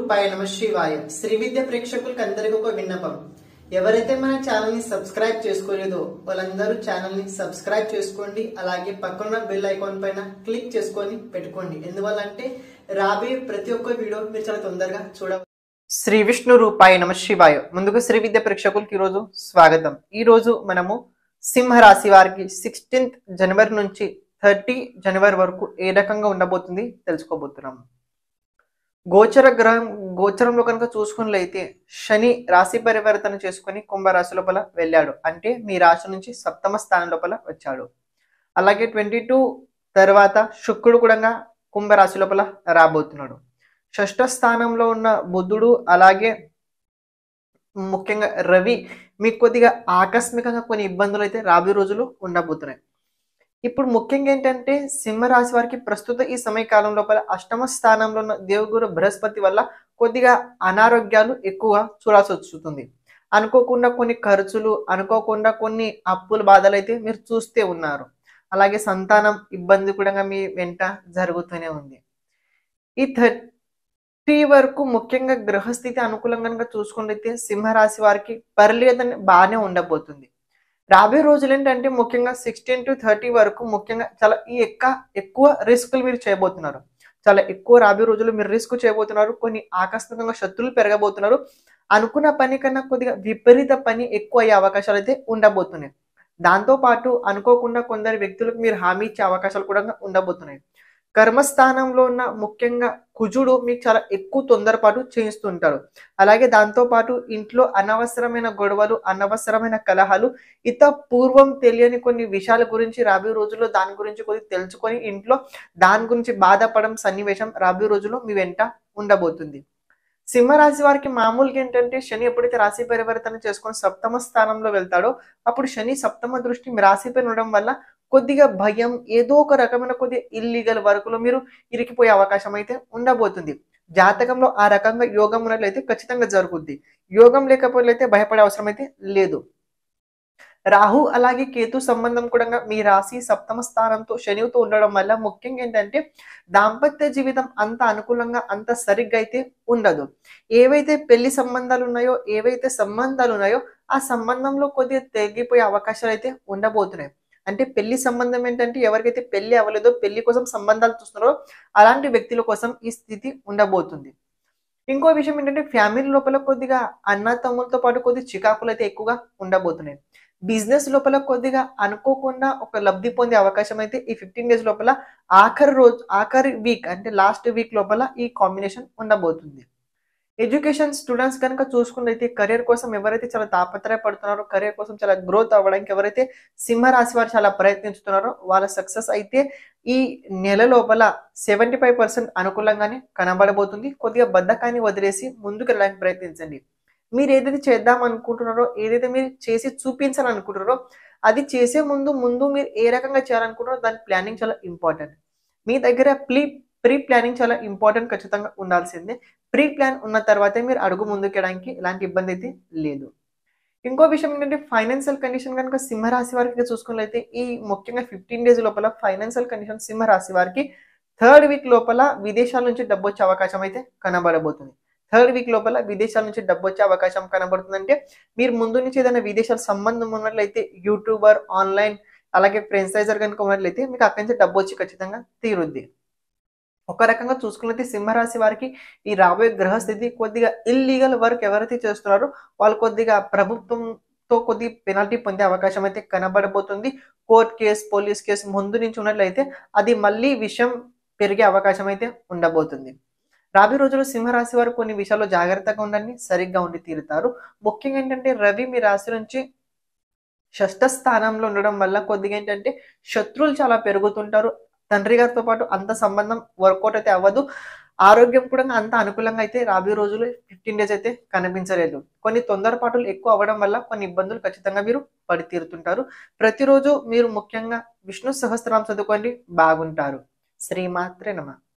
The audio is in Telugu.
రూపాయ నమ శివాయ శ్రీ విద్య ప్రేక్షకులకు అందరికీ ఒక విన్నపం ఎవరైతే మన ఛానల్ ని సబ్స్క్రైబ్ చేసుకోలేదో వాళ్ళందరూ ఛానల్ ని సబ్స్క్రైబ్ చేసుకోండి అలాగే పక్కన బెల్ ఐకాన్ పైన క్లిక్ చేసుకొని పెట్టుకోండి ఎందువల్ల అంటే రాబోయే ప్రతి ఒక్క వీడియో మీరు చాలా తొందరగా చూడ శ్రీ విష్ణు రూపాయ నమ శివాయ ముందుకు శ్రీ విద్య ప్రేక్షకులకి ఈరోజు స్వాగతం ఈ రోజు మనము సింహ రాశి వారికి సిక్స్టీన్త్ జనవరి నుంచి థర్టీ జనవరి వరకు ఏ రకంగా ఉండబోతుంది తెలుసుకోబోతున్నాము గోచర గ్రహం గోచరంలో కనుక చూసుకున్నట్లయితే శని రాశి పరివర్తన చేసుకుని కుంభరాశి లోపల వెళ్ళాడు అంటే మీ రాశి నుంచి సప్తమ స్థానం లోపల వచ్చాడు అలాగే ట్వంటీ టూ తర్వాత శుక్రుడు కూడా కుంభరాశి లోపల రాబోతున్నాడు షష్ఠ స్థానంలో ఉన్న బుధుడు అలాగే ముఖ్యంగా రవి మీకు కొద్దిగా ఆకస్మికంగా కొన్ని ఇబ్బందులు అయితే రాబోయే రోజులు ఉండబోతున్నాయి ఇప్పుడు ముఖ్యంగా ఏంటంటే సింహరాశి వారికి ప్రస్తుత ఈ సమయకాలం లోపల అష్టమ స్థానంలో ఉన్న దేవగురు బృహస్పతి వల్ల కొద్దిగా అనారోగ్యాలు ఎక్కువ చూడాల్సి వస్తుంది అనుకోకుండా కొన్ని ఖర్చులు అనుకోకుండా కొన్ని అప్పుల బాధలు అయితే మీరు చూస్తే ఉన్నారు అలాగే సంతానం ఇబ్బంది కూడా మీ వెంట జరుగుతూనే ఉంది ఈ థర్టీ వరకు ముఖ్యంగా గ్రహస్థితి అనుకూలంగా కనుక చూసుకున్నట్లయితే సింహరాశి వారికి పర్లేదని బాగానే ఉండబోతుంది రాబోయే రోజులు ఏంటంటే ముఖ్యంగా సిక్స్టీన్ టు థర్టీ వరకు ముఖ్యంగా చాలా ఈ ఎక్క ఎక్కువ రిస్కులు మీరు చేయబోతున్నారు చాలా ఎక్కువ రాబోయే రోజులు మీరు రిస్క్ చేయబోతున్నారు కొన్ని ఆకస్మికంగా శత్రువులు పెరగబోతున్నారు అనుకున్న పని కన్నా కొద్దిగా విపరీత పని ఎక్కువ అయ్యే అవకాశాలు అయితే ఉండబోతున్నాయి దాంతో పాటు అనుకోకుండా కొందరు వ్యక్తులకు మీరు హామీ ఇచ్చే అవకాశాలు కూడా ఉండబోతున్నాయి కర్మస్థానంలో ఉన్న ముఖ్యంగా కుజుడు మీకు చాలా ఎక్కువ తొందరపాటు చేయిస్తుంటారు అలాగే దాంతో పాటు ఇంట్లో అనవసరమైన గొడవలు అనవసరమైన కలహాలు ఇత పూర్వం తెలియని కొన్ని విషయాల గురించి రాబోయే రోజుల్లో దాని గురించి కొద్ది తెలుసుకొని ఇంట్లో దాని గురించి బాధపడడం సన్నివేశం రాబోయే రోజుల్లో మీ వెంట ఉండబోతుంది సింహరాశి వారికి మామూలుగా ఏంటంటే శని ఎప్పుడైతే రాశి పరివర్తన చేసుకొని సప్తమ స్థానంలో వెళ్తాడో అప్పుడు శని సప్తమ దృష్టి మీ రాశిపై ఉండడం వల్ల కొద్దిగా భయం ఏదో ఒక రకమైన కొద్దిగా ఇల్లీగల్ వర్క్లో మీరు ఇరికిపోయే అవకాశం అయితే ఉండబోతుంది జాతకంలో ఆ రకంగా యోగం ఉన్నట్లయితే ఖచ్చితంగా జరుగుద్ది యోగం లేకపోతే భయపడే అవసరం అయితే లేదు రాహు అలాగే కేతు సంబంధం కూడా మీ రాశి సప్తమ స్థానంతో శనితో ఉండడం వల్ల ముఖ్యంగా ఏంటంటే దాంపత్య జీవితం అంత అనుకూలంగా అంత సరిగ్గా అయితే ఉండదు ఏవైతే పెళ్లి సంబంధాలు ఉన్నాయో ఏవైతే సంబంధాలు ఉన్నాయో ఆ సంబంధంలో కొద్దిగా తెగిపోయే అవకాశాలు అయితే ఉండబోతున్నాయి అంటే పెళ్లి సంబంధం ఏంటంటే ఎవరికైతే పెళ్లి అవ్వలేదో పెళ్లి కోసం సంబంధాలు చూస్తున్నారో అలాంటి వ్యక్తుల కోసం ఈ స్థితి ఉండబోతుంది ఇంకో విషయం ఏంటంటే ఫ్యామిలీ లోపల కొద్దిగా అన్న తమ్ములతో పాటు కొద్ది చికాకులు అయితే ఎక్కువగా ఉండబోతున్నాయి బిజినెస్ లోపల కొద్దిగా అనుకోకుండా ఒక లబ్ధి పొందే అవకాశం అయితే ఈ ఫిఫ్టీన్ డేస్ లోపల ఆఖరి రోజు ఆఖరి వీక్ అంటే లాస్ట్ వీక్ లోపల ఈ కాంబినేషన్ ఉండబోతుంది ఎడ్యుకేషన్ స్టూడెంట్స్ కనుక చూసుకున్నైతే కెరీర్ కోసం ఎవరైతే చాలా తాపత్రయపడుతున్నారో కెరీర్ కోసం చాలా గ్రోత్ అవ్వడానికి ఎవరైతే సింహరాశి వారు చాలా ప్రయత్నిస్తున్నారో వాళ్ళ సక్సెస్ అయితే ఈ నెల లోపల సెవెంటీ ఫైవ్ పర్సెంట్ అనుకూలంగానే కనబడబోతుంది కొద్దిగా బద్ధకాన్ని వదిలేసి ముందుకు వెళ్ళడానికి ప్రయత్నించండి మీరు ఏదైతే చేద్దాం అనుకుంటున్నారో ఏదైతే మీరు చేసి చూపించాలని అనుకుంటున్నారో అది చేసే ముందు ముందు మీరు ఏ రకంగా చేయాలనుకుంటున్నారో దాని ప్లానింగ్ చాలా ఇంపార్టెంట్ మీ దగ్గర ప్లీ ప్రీ ప్లానింగ్ చాలా ఇంపార్టెంట్ ఖచ్చితంగా ఉండాల్సిందే ప్రీ ప్లాన్ ఉన్న తర్వాతే మీరు అడుగు ముందుకెళ్ళడానికి ఎలాంటి ఇబ్బంది అయితే లేదు ఇంకో విషయం ఏంటంటే ఫైనాన్షియల్ కండిషన్ కనుక సింహరాశి వారికి చూసుకున్నట్లయితే ఈ ముఖ్యంగా ఫిఫ్టీన్ డేస్ లోపల ఫైనాన్షియల్ కండిషన్ సింహరాశి వారికి థర్డ్ వీక్ లోపల విదేశాల నుంచి డబ్బు వచ్చే అవకాశం అయితే కనబడబోతుంది థర్డ్ వీక్ లోపల విదేశాల నుంచి డబ్బు వచ్చే అవకాశం కనబడుతుందంటే మీరు ముందు నుంచి ఏదైనా విదేశాల సంబంధం ఉన్నట్లయితే యూట్యూబర్ ఆన్లైన్ అలాగే ఫ్రెంచైజర్ కనుక ఉన్నట్లయితే మీకు అక్కడి నుంచి డబ్బు వచ్చి ఖచ్చితంగా తీరుద్ది ఒక రకంగా చూసుకున్నట్లయితే సింహరాశి వారికి ఈ రాబోయే గ్రహస్థితి కొద్దిగా ఇల్లీగల్ వర్క్ ఎవరైతే చేస్తున్నారో వాళ్ళు కొద్దిగా ప్రభుత్వంతో కొద్ది పెనాల్టీ పొందే అవకాశం అయితే కనబడబోతుంది కోర్ట్ కేసు పోలీస్ కేసు ముందు నుంచి ఉన్నట్లయితే అది మళ్ళీ విషయం పెరిగే అవకాశం అయితే ఉండబోతుంది రాబోయే రోజుల్లో సింహరాశి వారు కొన్ని విషయాల్లో జాగ్రత్తగా ఉండండి సరిగ్గా ఉండి తీరుతారు ముఖ్యంగా ఏంటంటే రవి మీ రాశి నుంచి షష్ఠ స్థానంలో ఉండడం వల్ల కొద్దిగా ఏంటంటే శత్రువులు చాలా పెరుగుతుంటారు తండ్రి గారితో పాటు అంత సంబంధం వర్కౌట్ అయితే అవ్వదు ఆరోగ్యం కూడా అంత అనుకూలంగా అయితే రాబోయే రోజులు ఫిఫ్టీన్ డేస్ అయితే కనిపించలేదు కొన్ని తొందరపాటులు ఎక్కువ అవ్వడం వల్ల కొన్ని ఇబ్బందులు ఖచ్చితంగా మీరు పడి తీరుతుంటారు ప్రతిరోజు మీరు ముఖ్యంగా విష్ణు సహస్రనామం చదువుకోండి బాగుంటారు శ్రీమాత్రే నమ